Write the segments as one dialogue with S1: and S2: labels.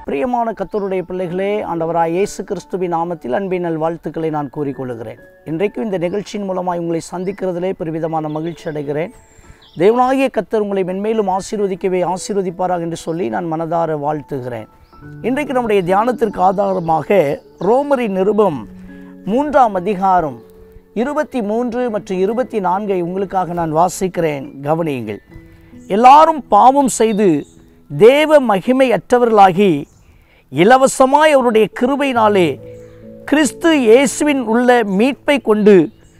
S1: பிரியமான கத்தருடைய பிள்ளைகளே ஆண்டவராய் இயேசு கிறிஸ்துவின் நாமத்தில் அன்பின் நல் வாழ்த்துக்களை நான் கூறிக்கொள்கிறேன் இன்றைக்கும் இந்த நிகழ்ச்சியின் மூலமாக உங்களை சந்திக்கிறதிலே பெருவிதமான மகிழ்ச்சி அடைகிறேன் தேவனாகிய கத்தர் உங்களை மென்மேலும் ஆசீர்வதிக்கவே ஆசீர்வதிப்பாராக என்று சொல்லி நான் மனதார வாழ்த்துகிறேன் இன்றைக்கு நம்முடைய தியானத்திற்கு ஆதாரமாக ரோமரின் நிருபம் மூன்றாம் அதிகாரம் இருபத்தி மூன்று மற்றும் இருபத்தி நான்கை உங்களுக்காக நான் வாசிக்கிறேன் கவனியுங்கள் எல்லாரும் பாவம் செய்து தேவ மகிமையற்றவர்களாகி இலவசமாய் அவருடைய கிருபையினாலே கிறிஸ்து இயேசுவின் உள்ள மீட்பை கொண்டு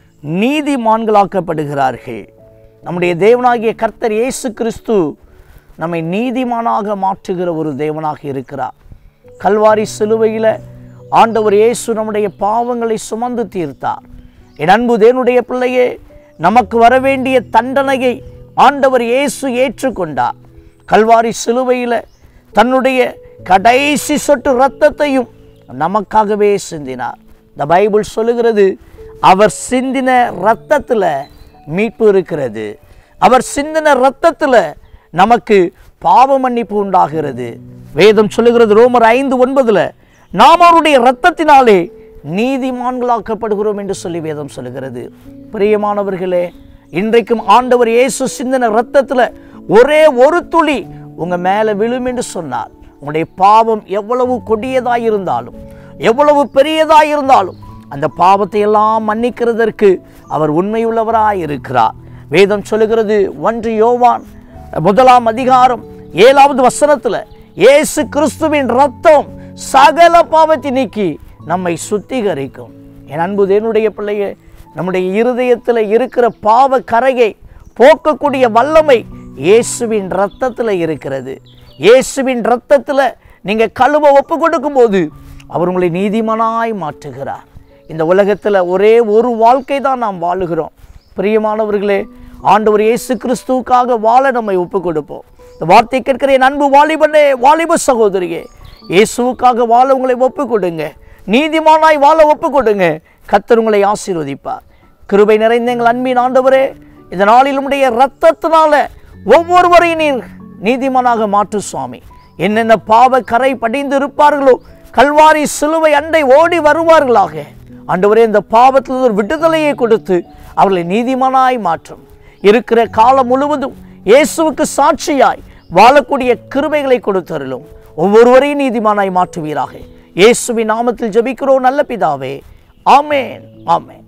S1: நீதிமான்களாக்கப்படுகிறார்கள் நம்முடைய தேவனாகிய கர்த்தர் இயேசு கிறிஸ்து நம்மை நீதிமானாக மாற்றுகிற ஒரு தேவனாக இருக்கிறார் கல்வாரி சிலுவையில் ஆண்டவர் இயேசு நம்முடைய பாவங்களை சுமந்து தீர்த்தார் என் அன்பு தேவனுடைய பிள்ளையே நமக்கு வரவேண்டிய தண்டனையை ஆண்டவர் இயேசு ஏற்றுக்கொண்டார் கல்வாரி சிலுவையில் தன்னுடைய கடைசி சொட்டு இரத்தத்தையும் நமக்காகவே சிந்தினார் இந்த பைபிள் சொல்லுகிறது அவர் சிந்தின இரத்தத்தில் மீட்பு இருக்கிறது அவர் சிந்தின இரத்தத்தில் நமக்கு பாவ மன்னிப்பு உண்டாகிறது வேதம் சொல்லுகிறது ரோமர் ஐந்து ஒன்பதுல நாம் அவருடைய இரத்தத்தினாலே நீதிமான்களாக்கப்படுகிறோம் என்று சொல்லி வேதம் சொல்லுகிறது பிரியமானவர்களே இன்றைக்கும் ஆண்டவர் இயேசு சிந்தின இரத்தத்தில் ஒரே ஒரு துளி உங்க மேலே விழும் என்று சொன்னார் உங்களுடைய பாவம் எவ்வளவு கொடியதாய் இருந்தாலும் எவ்வளவு பெரியதாய் இருந்தாலும் அந்த பாவத்தை எல்லாம் மன்னிக்கிறதற்கு அவர் உண்மையுள்ளவராய் இருக்கிறார் வேதம் சொல்லுகிறது ஒன்று யோவான் முதலாம் அதிகாரம் ஏழாவது வசனத்தில் இயேசு கிறிஸ்துவின் ரத்தம் சகல பாவத்தை நீக்கி நம்மை சுத்திகரிக்கும் என் அன்பு தேவனுடைய பிள்ளையே நம்முடைய இருதயத்தில் இருக்கிற பாவ கரையை போக்கக்கூடிய வல்லமை இயேசுவின் ரத்தத்தில் இருக்கிறது இயேசுவின் ரத்தத்தில் நீங்கள் கழுவ ஒப்பு கொடுக்கும்போது அவர் உங்களை நீதிமானாய் மாற்றுகிறார் இந்த உலகத்தில் ஒரே ஒரு வாழ்க்கை தான் நாம் வாழுகிறோம் பிரியமானவர்களே ஆண்டவர் இயேசு கிறிஸ்துவுக்காக வாழ நம்மை ஒப்பு கொடுப்போம் இந்த வார்த்தை கேட்கிற என் அன்பு வாலிபனே வாலிப சகோதரியே இயேசுவுக்காக வாழ உங்களை ஒப்பு கொடுங்க நீதிமானாய் வாழ ஒப்பு கொடுங்க கத்தர் உங்களை ஆசீர்வதிப்பார் கிருபை நிறைந்த எங்கள் அன்பின் ஆண்டவரே இந்த நாளில் உடைய ரத்தத்தினால ஒவ்வொருவரையும் நீர் நீதிமானாக மாற்று சுவாமி என்னென்ன பாவ கரை படிந்து இருப்பார்களோ கல்வாரி சிலுவை அண்டை ஓடி வருவார்களாக ஆண்டவரே இந்த பாவத்தில் ஒரு விடுதலையை கொடுத்து அவர்களை நீதிமானாய் மாற்றும் இருக்கிற காலம் முழுவதும் இயேசுவுக்கு சாட்சியாய் வாழக்கூடிய கிருபைகளை கொடுத்தருளும் ஒவ்வொருவரையும் நீதிமானாய் மாற்றுவீராக இயேசுவின் நாமத்தில் ஜெபிக்கிறோம் நல்ல பிதாவே ஆமேன் ஆமேன்